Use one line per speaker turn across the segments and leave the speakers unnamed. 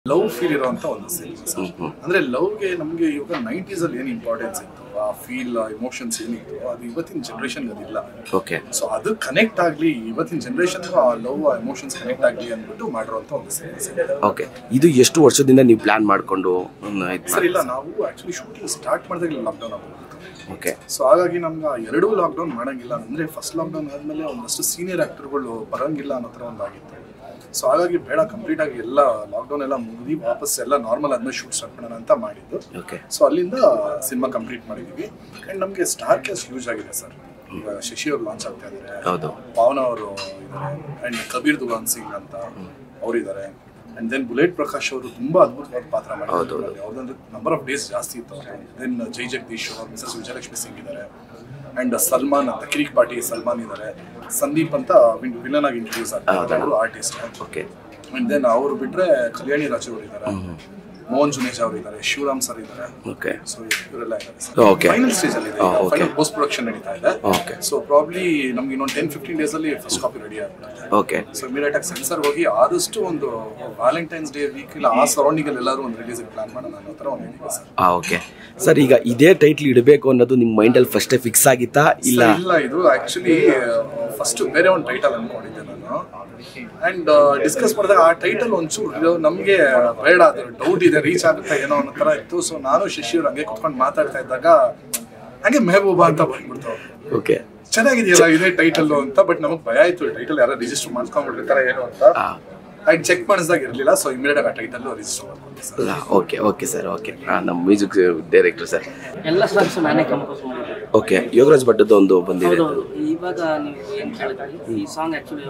Love feel ಇರುವಂತ ಒಂದು cinema ಅಂದ್ರೆ ಲವ್ಗೆ ನಮಗೆ ಇವಾಗ ನೈಂಟೀಸ್ ಅಲ್ಲಿ ಏನು ಇಂಪಾರ್ಟೆನ್ಸ್ ಇತ್ತು ಆ ಫೀಲ್ ಇಮೋಷನ್ಸ್ ಏನಿತ್ತು ಅದು ಇವತ್ತಿನ ಜನರೇಷನ್ ಅದಿಲ್ಲ
ಓಕೆ
ಸೊ ಅದು ಕನೆಕ್ಟ್ ಆಗ್ಲಿ ಇವತ್ತಿನ ಜನರೇಷನ್ ಆ ಲವ್ ಆ ಎಮೋಷನ್ಸ್ ಕನೆಕ್ಟ್ ಆಗ್ಲಿ ಅಂದ್ಬಿಟ್ಟು ಮಾಡಿರುವಂತ ಒಂದು ಸಿನಿಮಾ
ಓಕೆ ಇದು ಎಷ್ಟು ವರ್ಷದಿಂದ ನೀವು ಪ್ಲಾನ್ ಮಾಡಿಕೊಂಡು
ಸರ್ ಇಲ್ಲ ನಾವು ಆಕ್ಚುಲಿ ಶೂಟಿಂಗ್ ಸ್ಟಾರ್ಟ್ ಮಾಡಿದಾಗ ಲಾಕ್ಡೌನ್ ಆಗ್ಬಿಟ್ಟು
ಓಕೆ
ಸೊ ಹಾಗಾಗಿ ನಮ್ಗೆ ಆ ಎರಡೂ ಲಾಕ್ಡೌನ್ ಮಾಡಂಗಿಲ್ಲ ಅಂದ್ರೆ ಫಸ್ಟ್ ಲಾಕ್ಡೌನ್ ಆದ್ಮೇಲೆ ಒಂದಷ್ಟು ಸೀನಿಯರ್ ಆಕ್ಟರ್ಗಳು ಬರಂಗಿಲ್ಲ ಅನ್ನೋ ಥರ ಒಂದು ಆಗಿತ್ತು ಸೊ ಹಾಗಾಗಿ ಬೇಡ ಕಂಪ್ಲೀಟ್ ಆಗಿ ಎಲ್ಲ ಲಾಕ್ಡೌನ್ ಎಲ್ಲ ಮುಗಿದು ವಾಪಸ್ ಎಲ್ಲ ನಾರ್ಮಲ್ ಆದ್ಮೇಲೆ ಶೂಟ್ ಸ್ಟಾರ್ಟ್ ಮಾಡೋಣ ಅಂತ ಮಾಡಿದ್ದು
ಓಕೆ
ಸೊ ಅಲ್ಲಿಂದ ಸಿನಿಮಾ ಕಂಪ್ಲೀಟ್ ಮಾಡಿದೀವಿ ಅಂಡ್ ನಮಗೆ ಸ್ಟಾರ್ ಕ್ಯಾಸ್ಟ್ ಯೂಸ್ ಆಗಿದೆ ಸರ್ ಈಗ ಶಶಿ ಅವ್ರು ಲಾಂಚ್ ಆಗ್ತಾ ಇದ್ದಾರೆ
ಹೌದು
ಪಾವನ ಅವರು ಇದ್ದಾರೆ ಅಂಡ್ ಕಬೀರ್ ದುಗಾನ್ ಸಿಂಗ್ ಅಂತ ಅವರಿದ್ದಾರೆ ಅಂಡ್ ದೆನ್ ಬುಲೆಟ್ ಪ್ರಕಾಶ್ ಅವರು ತುಂಬಾ ಅದ್ಭುತವಾದ ಪಾತ್ರ ಮಾಡಿದ್ದಾರೆ ಅವ್ರದ್ದು ನಂಬರ್ ಆಫ್ ಡೇಸ್ ಜಾಸ್ತಿ ಇತ್ತು ದೆನ್ ಜೈ ಜಗದೀಶ್ ಅವರು ಮಿಸಸ್ ವಿಜಯಲಕ್ಷ್ಮಿ ಸಿಂಗ್ ಇದ್ದಾರೆ ಅಂಡ್ ಸಲ್ಮಾನ್ ಅಂತ ಕಿರಿಕ್ ಪಾಟಿ ಸಲ್ಮಾನ್ ಇದ್ದಾರೆ ಸಂದೀಪ್ ಅಂತ ವಿಲನ್ ಆಗಿ ಇಂಟ್ರೊಡ್ಯೂಸ್ ಆಗ್ತಾರೆ ಅವರು ಆರ್ಟಿಸ್ಟ್
ಓಕೆ
ಅಂಡ್ ದೆನ್ ಅವರು ಬಿಟ್ರೆ ಕಲ್ಯಾಣಿ ರಾಜು ಅವರು ಇದ್ದಾರೆ ಮೋಹನ್ ಜುನೇಜ್ ಅವರು ಇದ್ದಾರೆ ಶಿವರಾಮ್ ಸರ್ ಇದ್ದಾರೆ
ಓಕೆ
ಸೊ ಇವರೆಲ್ಲ ಇದ್ದಾರೆ
Okay.
ಫೈನಲ್ ಸ್ಟೇಜ್ ಅಲ್ಲಿ
Ah, okay.
Final post production ನಡೀತಾ ಇದೆ
ಓಕೆ
ಸೊ ಪ್ರಾಬ್ಲಿ ನಮ್ಗೆ ಇನ್ನೊಂದು ಟೆನ್ ಫಿಫ್ಟೀನ್ ಡೇಸ್ ಅಲ್ಲಿ ಫಸ್ಟ್ ಕಾಪಿ ರೆಡಿ ಆಗ್ಬಿಡುತ್ತೆ
ಓಕೆ
ಸೊ ಇಮಿಡಿಯೇಟ್ ಆಗಿ ಸೆನ್ಸರ್ ಹೋಗಿ ಆದಷ್ಟು ಒಂದು ವ್ಯಾಲೆಂಟೈನ್ಸ್ ಡೇ ವೀಕ್ ಇಲ್ಲ ಆ ಸರೌಂಡಿಂಗ್ ಅಲ್ಲಿ ಎಲ್ಲರೂ ಒಂದು ರಿಲೀಸ್ ಪ್ಲಾನ್ ಮಾಡೋಣ ಅನ್ನೋ ತರ ಒಂದು ಇದೆ ಸರ್
ಹಾಂ ಓಕೆ ಸರ್ ಈಗ ಇದೇ ಟೈಟ್ಲ್ ಇಡಬೇಕು ಅನ್ನೋದು ನಿಮ್ಮ ಮೈಂಡಲ್ಲಿ ಫಸ್ಟೇ ಫಿಕ್ಸ್ ಆಗಿತ್ತಾ ಇಲ್ಲ
ಇಲ್ಲ ಇದು ಆಕ್ಚುಲಿ ಫಸ್ಟ್ ಬೇರೆ ಒಂದು ಟೈಟಲ್ ಅನ್ಕೊಂಡಿದ್ದೆ ನಾನು ಅಂಡ್ ಡಿಸ್ಕಸ್ ಮಾಡಿದಾಗ ಆ ಟೈಟಲ್ ಒಂಚೂರು ನಮಗೆ ಬೇಡ ಅದು ಡೌಟ್ ಇದೆ ರೀಚ್ ಆಗುತ್ತೆ ಏನೋ ಅನ್ನೋ ತರ ಇತ್ತು ಸೊ ನಾನು ಶಶಿ ಅವ್ರು ಹಂಗೆ ಕುತ್ಕೊಂಡು ಮಾತಾಡ್ತಾ ಇದ್ದಾಗ ಹಂಗೆ ಮೆಹಬೂಬಾ ಅಂತ ಬಂದ್ಬಿಡ್ತು
ಓಕೆ
ಚೆನ್ನಾಗಿದೆಯಲ್ಲ ಇದೇ ಟೈಟಲ್ ಅಂತ ಬಟ್ ನಮಗೆ ಭಯ ಆಯ್ತು ಟೈಟಲ್ ಯಾರು ರಿಜಿಸ್ಟರ್ ಮಾಡ್ಕೊಂಡ್ಬಿಟ್ಟಿರ್ತಾರೆ ಏನು ಅಂತ
ಹಾಂ
ಅಂಡ್ ಚೆಕ್ ಮಾಡಿಸಿದಾಗ ಇರಲಿಲ್ಲ ಸೊ ಇಮಿಡಿಯೇಟ್ ಆ ಟೈಟಲ್ ರಿಜಿಸ್ಟರ್ ಮಾಡ್ಕೊಂಡೆ sir
okay okay sir okay ಹಾಂ ನಮ್ಮ ಮ್ಯೂಸಿಕ್ ಡೈರೆಕ್ಟರ್ ಸರ್
ಎಲ್ಲ ಸಾಂಗ್ಸ್ ನಾನೇ ಕಂಪೋಸ್ ಮಾಡಿದ್ದೆ
ಓಕೆ ಯೋಗರಾಜ್ ಭಟ್ಟದ್ದು ಒಂದು ಬಂದಿದೆ
ಹೌದೌದು ಇವಾಗ ನೀವು ಏನು ಕೇಳಿದ್ರಿ ಈ ಸಾಂಗ್ ಆ್ಯಕ್ಚುಲಿ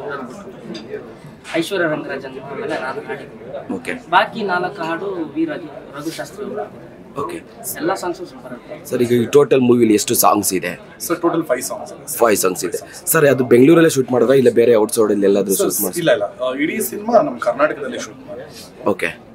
ಐಶ್ವರ್ಯ ರಂಗರಾಜನ್ ಆಮೇಲೆ ನಾನು ಹಾಡಿದ್ದೆ
ಓಕೆ
ಬಾಕಿ ನಾಲ್ಕು ಹಾಡು ವೀರಾಜ್ ರಘುಶಾಸ್ತ್ರಿ ಅವರು
ಓಕೆ
ಎಲ್ಲ ಸಾಂಗ್ಸು ಸೂಪರ್
ಸರ್ ಈಗ ಈ ಟೋಟಲ್ ಮೂವಿಲಿ ಎಷ್ಟು ಸಾಂಗ್ಸ್ ಇದೆ
ಸರ್ ಟೋಟಲ್ ಫೈವ್ ಸಾಂಗ್ಸ್ ಇದೆ
ಫೈವ್ ಸಾಂಗ್ಸ್ ಇದೆ ಸರ್ ಅದು ಬೆಂಗಳೂರಲ್ಲೇ ಶೂಟ್ ಮಾಡಿದ್ರೆ ಇಲ್ಲ ಬೇರೆ ಔಟ್ಸೈಡಲ್ಲಿ ಎಲ್ಲಾದರೂ ಶೂಟ್ ಮಾಡಿ
ಇಲ್ಲ ಇಲ್ಲ ಆ, ಇಡೀ ಸಿನಿಮಾ ನಮ್ಮ ಕರ್ನಾಟಕದಲ್ಲಿ ಶೂಟ್ ಮಾಡಿ
ಓಕೆ